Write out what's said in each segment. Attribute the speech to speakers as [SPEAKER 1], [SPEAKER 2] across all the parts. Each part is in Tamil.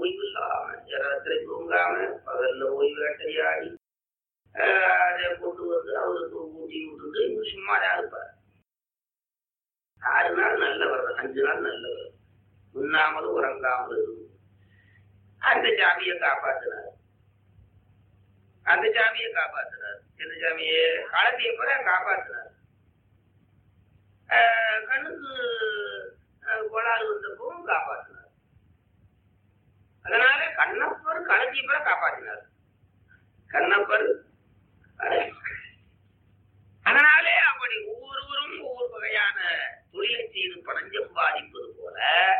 [SPEAKER 1] ஓய்வில்லாம ராத்திரி தூங்காம பகல்ல ஓய்வு வேட்டையாடி ஆஹ், அதை கொண்டு வந்து அவருக்கு ஊட்டி விட்டுட்டு இவர் சும்மா தான் இருப்பார் ஆறு நாள் நல்லவர் அஞ்சு நாள் நல்லவர் உண்ணாமல் உறங்காமல் இருக்கும் அந்த சாமியை காப்பாத்தினார் அந்த சாமியை காப்பாத்தினார் எந்த சாமியை காலத்தைய போல காப்பாத்தினார் ஆஹ், கண்ணுக்கு ஆஹ், கோளாறு வந்தப்பவும் காப்பாத்தினார் அதனால கண்ணப்பர் களஞ்சிய போல காப்பாத்தினார் கண்ணப்பர் களஞ்சி- அதனாலே அப்படி ஒவ்வொருவரும் ஒவ்வொரு வகையான தொழிலை செய்து பணம் சம்பாதிப்பது போல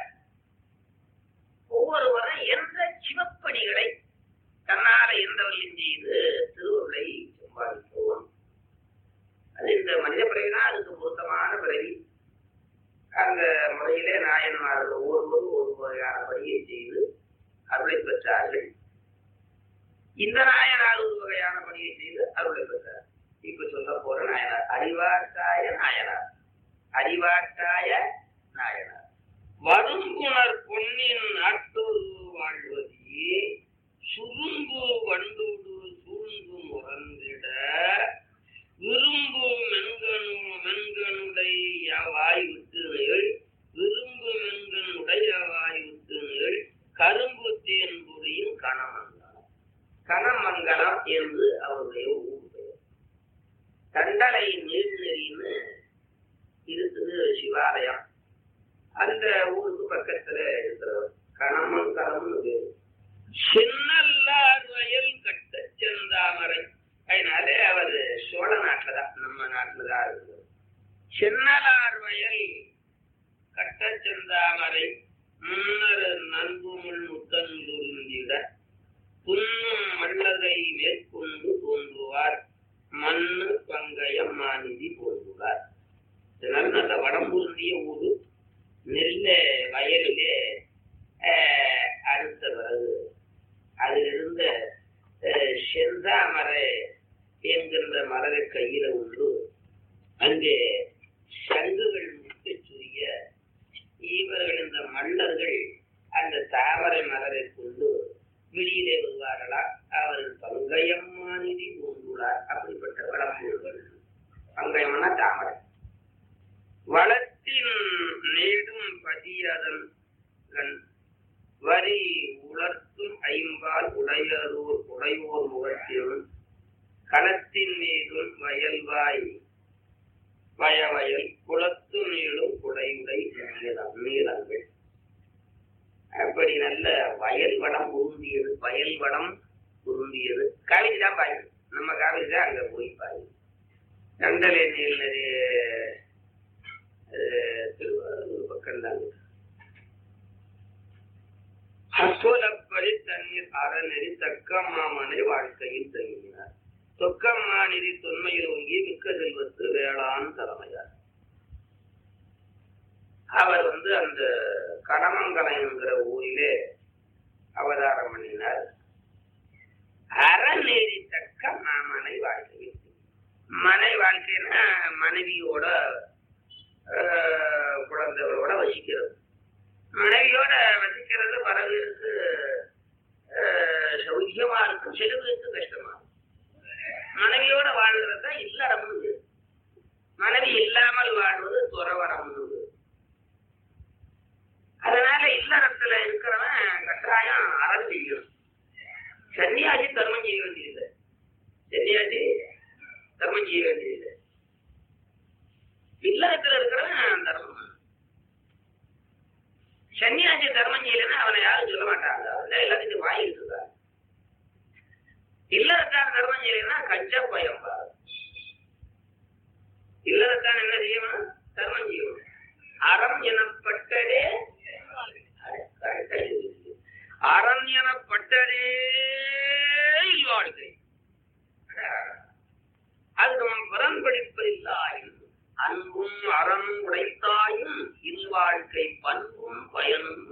[SPEAKER 1] ஒவ்வொருவரும் எந்த சிவப்பணிகளை தன்னால எந்தவரையும் செய்து திருவருளை சம்பாதிப்போம் அது இந்த மனித பிறவினா அதுக்கு பொருத்தமான பிறவி அந்த முறையிலே நாயன்மார்கள் ஒவ்வொருவரும் ஒரு வகையான பணியை செய்து அருளை பெற்றார்கள் இந்த நாயனார் ஒரு வகையான பணியை செய்து அருளை பெற்றார் இப்ப சொல்ல போற நாயனார் அறிவாட்டாய நாயனார் அறிவாட்டாய நாயனார் வருங்குணர் பொன்னின் நாட்டொரு வாழ்வதி சுரும்பு வண்டோடு சூழ்ந்து முறந்திட விரும்பு மென்கனு மென்கனுடைய வாய் விட்டு நேள் விரும்பு மென்கனுடைய வாய் விட்டு நேள் கரும்பு தேன் புரியும் கணமங்கலம் கணமங்கலம் என்று அவருடைய ஊர் பெயர் தண்டலை நீர்நெறின்னு இருக்குது சிவாலயம் அந்த ஊருக்கு பக்கத்துல இருக்கிறவர் கணமங்கலம்னு பேரு சின்னல்லார் வயல் கட்ட செந்தாமரை அதனால அவர் சோழ நாட்டுல தான் நம்ம நாட்டுல தான் இருக்கிறது சின்னலார் வயல் கட்ட செந்தாமரை முன்னர் நன்புமுள் முத்தந்துருந்திட புன்னும் மல்லதை மேற்கொண்டு தோன்றுவார் மண்ணு பங்கயம் மாநிதி போன்றுவார் இதனால நல்ல வடம்பூர்ந்திய ஊரு நெல்ல வயலிலே ஆஹ், அறுத்த பிறகு அதில் இருந்த ஆஹ், செந்தாமரை என்கின்ற மலரை கையில உண்டு அங்கே சங்குகள் முட்டச் சுரிய இவர்கள் இந்த மன்னர்கள் அந்த தாமரை மலரை கொண்டு வெளியிலே வருவார்களா அவர்கள் பங்கயம்மாநிதி பூந்துள்ளார் அப்படிப்பட்ட வளம்பூர்கள் பங்கயம்னா தாமரை வளத்தின் நீடும் பதியதன் கண் வரி உலர்த்தும் ஐம்பால் உடையதோர் உடையோர் முகத்திலும் களத்தின் மீதும் வயல்வாய் வயவயல் குளத்து நீளும் குடையுடை நீளம் நீளங்கள் அப்படி நல்ல வயல் வடம் உருந்தியது வயல் வடம் உருந்தியது காவிரி தான் பாயும் நம்ம காவிரி தான் அங்க போய் பாயும் கண்டலை நீள் நிறைய திருவாரூர் பக்கம் தான் அசோலப்படி தண்ணீர் அறநெறி தக்கம்மாமனை வாழ்க்கையில் தங்கினார் தொக்கம்மாநிதி தொன்மையில் ஒங்கி மிக்க செல்வத்து வேளாண் தலைமையார் அவர் வந்து அந்த கடமங்கலம் என்கிற ஊரிலே அவதாரம் பண்ணினார் அறநெறி தக்க மாமனை வாழ்க்கையில் மனை வாழ்க்கைன்னா மனைவியோட ஆஹ், குழந்தைகளோட வசிக்கிறது மனைவியோட வசிக்கிறது பல பேருக்கு ஆஹ், சௌக்கியமா இருக்கும் சில பேருக்கு கஷ்டமா இருக்கும் மனைவியோட வாழ்றது தான் இல்லறம்னு பேரு. மனைவி இல்லாமல் வாழ்வது துறவரம்னு பேரு. அதனால இல்லறத்துல இருக்கிறவன் கட்டாயம் அறம் செய்யணும் சன்னியாசி தர்மம் செய்ய வேண்டியதில்லை சன்னியாசி தர்மம் செய்ய வேண்டியதில்லை இல்லறத்துல இருக்கிறவன் தர்மம் சன்னியாசி தர்மம் செய்யலைன்னா அவனை யாரும் சொல்ல மாட்டாங்க அவன் எல்லாத்தையும் வாங்கிட்டு இருக்காங்க இல்லறத்தான் தர்மம் செய்யலைன்னா கஞ்ச பயம்பா இல்லறத்தான் என்ன செய்யணும் தர்மம் செய்யணும் அறம் எனப்பட்டதே அறம் எனப்பட்டதே இல்வாழ்க்கை அது நம் புறன்படிப்பதில்லாயும் அன்பும் அறம் உடைத்தாயும் இல்வாழ்க்கை பண்பும் பயனும்